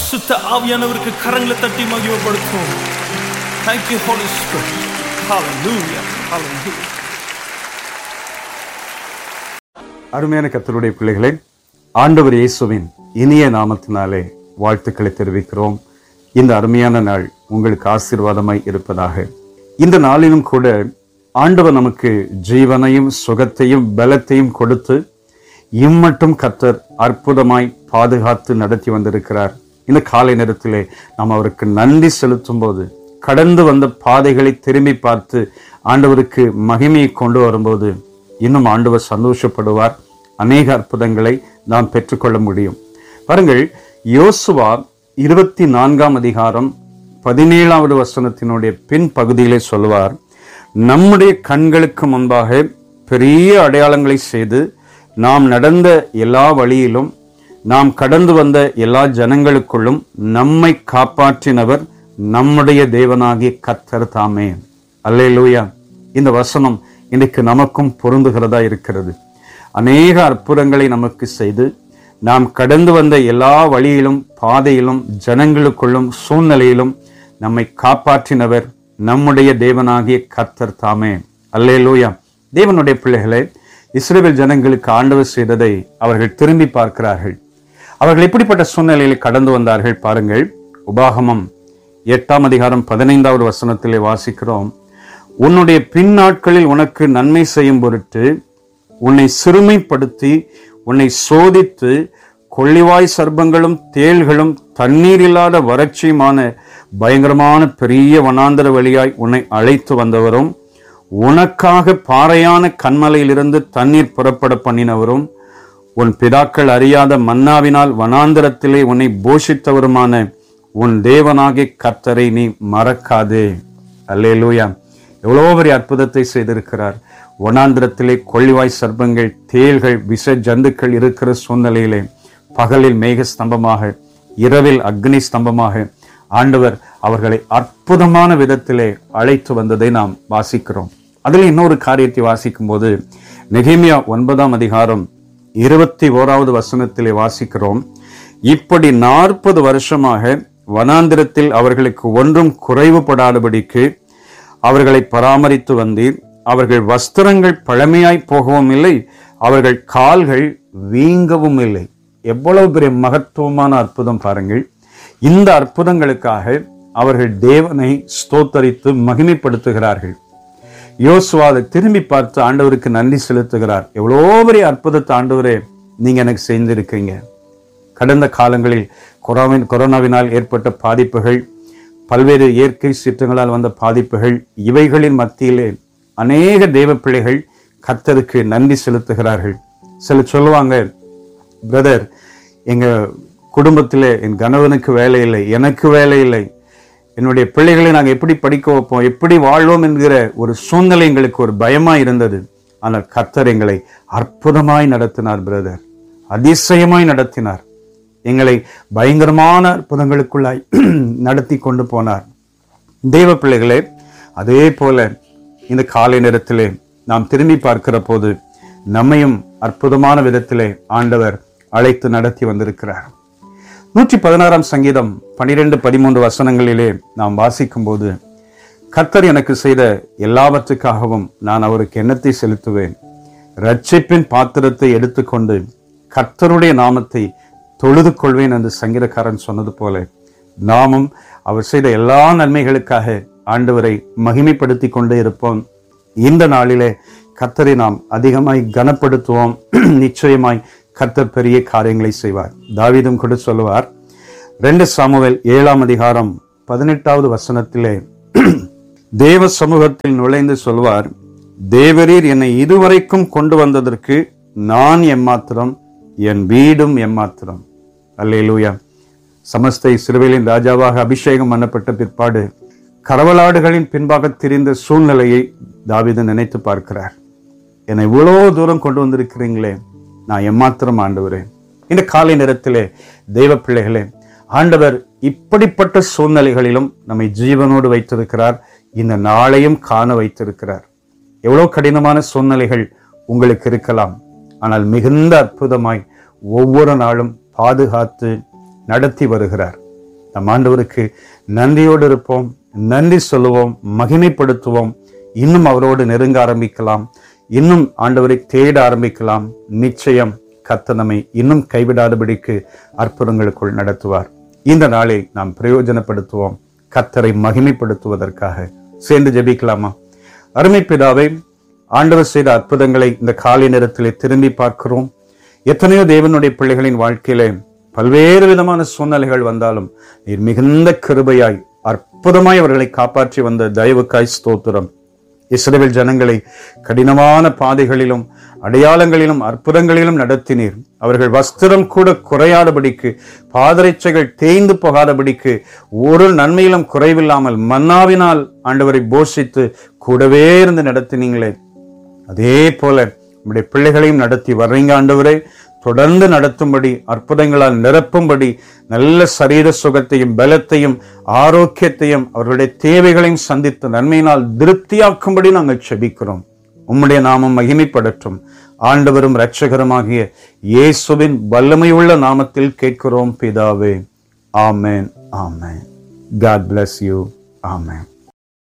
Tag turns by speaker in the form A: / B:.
A: பரிசுத்த ஆவியானவருக்கு கரங்களை தட்டி மகிமைப்படுத்துவோம் Thank you Holy Spirit Hallelujah Hallelujah
B: அருமையான கர்த்தருடைய பிள்ளைகளே ஆண்டவர் இயேசுவின் இனிய நாமத்தினாலே வாழ்த்துக்களை தெரிவிக்கிறோம் இந்த அருமையான நாள் உங்களுக்கு ஆசீர்வாதமாய் இருப்பதாக இந்த நாளிலும் கூட ஆண்டவர் நமக்கு ஜீவனையும் சுகத்தையும் பலத்தையும் கொடுத்து இம்மட்டும் கர்த்தர் அற்புதமாய் பாதுகாத்து நடத்தி வந்திருக்கிறார் இந்த காலை நேரத்திலே நாம் அவருக்கு நன்றி செலுத்தும் போது கடந்து வந்த பாதைகளை திரும்பி பார்த்து ஆண்டவருக்கு மகிமையை கொண்டு வரும்போது இன்னும் ஆண்டவர் சந்தோஷப்படுவார் அநேக அற்புதங்களை நாம் பெற்றுக்கொள்ள முடியும் பாருங்கள் யோசுவா இருபத்தி நான்காம் அதிகாரம் பதினேழாவது வசனத்தினுடைய பின் பகுதியிலே சொல்லுவார் நம்முடைய கண்களுக்கு முன்பாக பெரிய அடையாளங்களை செய்து நாம் நடந்த எல்லா வழியிலும் நாம் கடந்து வந்த எல்லா ஜனங்களுக்குள்ளும் நம்மை காப்பாற்றினவர் நம்முடைய தேவனாகிய கர்த்தர் தாமே அல்லேலூயா இந்த வசனம் இன்னைக்கு நமக்கும் பொருந்துகிறதா இருக்கிறது அநேக அற்புதங்களை நமக்கு செய்து நாம் கடந்து வந்த எல்லா வழியிலும் பாதையிலும் ஜனங்களுக்குள்ளும் சூழ்நிலையிலும் நம்மை காப்பாற்றினவர் நம்முடைய தேவனாகிய கர்த்தர் தாமே அல்லேலூயா தேவனுடைய பிள்ளைகளே இஸ்ரேல் ஜனங்களுக்கு ஆண்டவர் செய்ததை அவர்கள் திரும்பி பார்க்கிறார்கள் அவர்கள் எப்படிப்பட்ட சூழ்நிலையில் கடந்து வந்தார்கள் பாருங்கள் உபாகமம் எட்டாம் அதிகாரம் பதினைந்தாவது வசனத்திலே வாசிக்கிறோம் உன்னுடைய பின் நாட்களில் உனக்கு நன்மை செய்யும் பொருட்டு உன்னை சிறுமைப்படுத்தி உன்னை சோதித்து கொள்ளிவாய் சர்ப்பங்களும் தேள்களும் தண்ணீர் இல்லாத வறட்சியுமான பயங்கரமான பெரிய வனாந்தர வழியாய் உன்னை அழைத்து வந்தவரும் உனக்காக பாறையான கண்மலையிலிருந்து தண்ணீர் புறப்பட பண்ணினவரும் உன் பிதாக்கள் அறியாத மன்னாவினால் வனாந்தரத்திலே உன்னை போஷித்தவருமான உன் தேவனாகிய கர்த்தரை நீ மறக்காதே அல்லேலூயா எவ்வளோ பெரிய அற்புதத்தை செய்திருக்கிறார் வனாந்திரத்திலே கொள்ளிவாய் சர்ப்பங்கள் தேள்கள் விஷ ஜந்துக்கள் இருக்கிற சூழ்நிலையிலே பகலில் மேக ஸ்தம்பமாக இரவில் அக்னி ஸ்தம்பமாக ஆண்டவர் அவர்களை அற்புதமான விதத்திலே அழைத்து வந்ததை நாம் வாசிக்கிறோம் அதில் இன்னொரு காரியத்தை வாசிக்கும் போது நெகேமியா ஒன்பதாம் அதிகாரம் இருபத்தி ஓராவது வசனத்திலே வாசிக்கிறோம் இப்படி நாற்பது வருஷமாக வனாந்திரத்தில் அவர்களுக்கு ஒன்றும் குறைவுபடாதபடிக்கு அவர்களை பராமரித்து வந்தீர் அவர்கள் வஸ்திரங்கள் பழமையாய் போகவும் இல்லை அவர்கள் கால்கள் வீங்கவும் இல்லை எவ்வளவு பெரிய மகத்துவமான அற்புதம் பாருங்கள் இந்த அற்புதங்களுக்காக அவர்கள் தேவனை ஸ்தோத்தரித்து மகிமைப்படுத்துகிறார்கள் யோசுவா அதை திரும்பி பார்த்து ஆண்டவருக்கு நன்றி செலுத்துகிறார் எவ்வளோ பெரிய அற்புதத்தை ஆண்டவரே நீங்க எனக்கு செய்திருக்கீங்க கடந்த காலங்களில் கொரோவின் கொரோனாவினால் ஏற்பட்ட பாதிப்புகள் பல்வேறு இயற்கை சீற்றங்களால் வந்த பாதிப்புகள் இவைகளின் மத்தியிலே அநேக தேவ பிள்ளைகள் கர்த்தருக்கு நன்றி செலுத்துகிறார்கள் சிலர் சொல்லுவாங்க பிரதர் எங்க குடும்பத்திலே என் கணவனுக்கு வேலை இல்லை எனக்கு வேலை இல்லை என்னுடைய பிள்ளைகளை நாங்கள் எப்படி படிக்க வைப்போம் எப்படி வாழ்வோம் என்கிற ஒரு சூழ்நிலை எங்களுக்கு ஒரு பயமா இருந்தது ஆனால் கர்த்தர் எங்களை அற்புதமாய் நடத்தினார் பிரதர் அதிசயமாய் நடத்தினார் எங்களை பயங்கரமான அற்புதங்களுக்குள்ளாய் நடத்தி கொண்டு போனார் தெய்வ பிள்ளைகளே அதே போல இந்த காலை நேரத்திலே நாம் திரும்பி பார்க்கிற போது நம்மையும் அற்புதமான விதத்திலே ஆண்டவர் அழைத்து நடத்தி வந்திருக்கிறார் நூற்றி பதினாறாம் சங்கீதம் பனிரெண்டு பதிமூன்று வசனங்களிலே நாம் வாசிக்கும் போது கர்த்தர் எனக்கு செய்த எல்லாவற்றுக்காகவும் நான் அவருக்கு எண்ணத்தை செலுத்துவேன் ரட்சிப்பின் பாத்திரத்தை எடுத்துக்கொண்டு கர்த்தருடைய நாமத்தை தொழுது கொள்வேன் என்று சங்கீதக்காரன் சொன்னது போல நாமும் அவர் செய்த எல்லா நன்மைகளுக்காக ஆண்டவரை மகிமைப்படுத்தி கொண்டே இருப்போம் இந்த நாளிலே கர்த்தரை நாம் அதிகமாய் கனப்படுத்துவோம் நிச்சயமாய் கர்த்தர் பெரிய காரியங்களை செய்வார் தாவீதும் கூட சொல்லுவார் ரெண்டு சாமுவேல் ஏழாம் அதிகாரம் பதினெட்டாவது வசனத்திலே தேவ சமூகத்தில் நுழைந்து சொல்வார் தேவரீர் என்னை இதுவரைக்கும் கொண்டு வந்ததற்கு நான் எம்மாத்திரம் என் வீடும் எம்மாத்திரம் அல்லேலூயா சமஸ்தை சிறுவையிலின் ராஜாவாக அபிஷேகம் பண்ணப்பட்ட பிற்பாடு கரவலாடுகளின் பின்பாக திரிந்த சூழ்நிலையை தாவீது நினைத்து பார்க்கிறார் என்னை இவ்வளோ தூரம் கொண்டு வந்திருக்கிறீங்களே நான் எம்மாத்திரம் ஆண்டவரே இந்த காலை நேரத்திலே தெய்வ பிள்ளைகளே ஆண்டவர் இப்படிப்பட்ட சூழ்நிலைகளிலும் நம்மை ஜீவனோடு வைத்திருக்கிறார் இந்த நாளையும் காண வைத்திருக்கிறார் எவ்வளவு கடினமான சூழ்நிலைகள் உங்களுக்கு இருக்கலாம் ஆனால் மிகுந்த அற்புதமாய் ஒவ்வொரு நாளும் பாதுகாத்து நடத்தி வருகிறார் நம் ஆண்டவருக்கு நன்றியோடு இருப்போம் நன்றி சொல்லுவோம் மகிமைப்படுத்துவோம் இன்னும் அவரோடு நெருங்க ஆரம்பிக்கலாம் இன்னும் ஆண்டவரை தேட ஆரம்பிக்கலாம் நிச்சயம் கர்த்தர் நம்மை இன்னும் கைவிடாதபடிக்கு அற்புதங்களுக்குள் நடத்துவார் இந்த நாளை நாம் பிரயோஜனப்படுத்துவோம் கர்த்தரை மகிமைப்படுத்துவதற்காக சேர்ந்து ஜெபிக்கலாமா அருமை பிதாவே ஆண்டவர் செய்த அற்புதங்களை இந்த காலை நேரத்திலே திரும்பி பார்க்கிறோம் எத்தனையோ தேவனுடைய பிள்ளைகளின் வாழ்க்கையிலே பல்வேறு விதமான சூழ்நிலைகள் வந்தாலும் நீர் மிகுந்த கிருபையாய் அற்புதமாய் அவர்களை காப்பாற்றி வந்த தயவுக்காய் ஸ்தோத்திரம் இஸ்ரவேல் ஜனங்களை கடினமான பாதைகளிலும் அடையாளங்களிலும் அற்புதங்களிலும் நடத்தினீர் அவர்கள் வஸ்திரம் கூட குறையாதபடிக்கு பாதரைச்சைகள் தேய்ந்து போகாதபடிக்கு ஒரு நன்மையிலும் குறைவில்லாமல் மன்னாவினால் ஆண்டவரை போஷித்து கூடவே இருந்து நடத்தினீங்களே அதே போல நம்முடைய பிள்ளைகளையும் நடத்தி வர்றீங்க ஆண்டவரே தொடர்ந்து நடத்தும்படி அற்புதங்களால் நிரப்பும்படி நல்ல சரீர சுகத்தையும் பலத்தையும் ஆரோக்கியத்தையும் அவர்களுடைய தேவைகளையும் சந்தித்து நன்மையினால் திருப்தியாக்கும்படி நாங்கள் செபிக்கிறோம் உம்முடைய நாமம் மகிமைப்படட்டும் ஆண்டவரும் இரட்சகருமாகிய இயேசுவின் வல்லமையுள்ள நாமத்தில் கேட்கிறோம் பிதாவே amen amen God bless you amen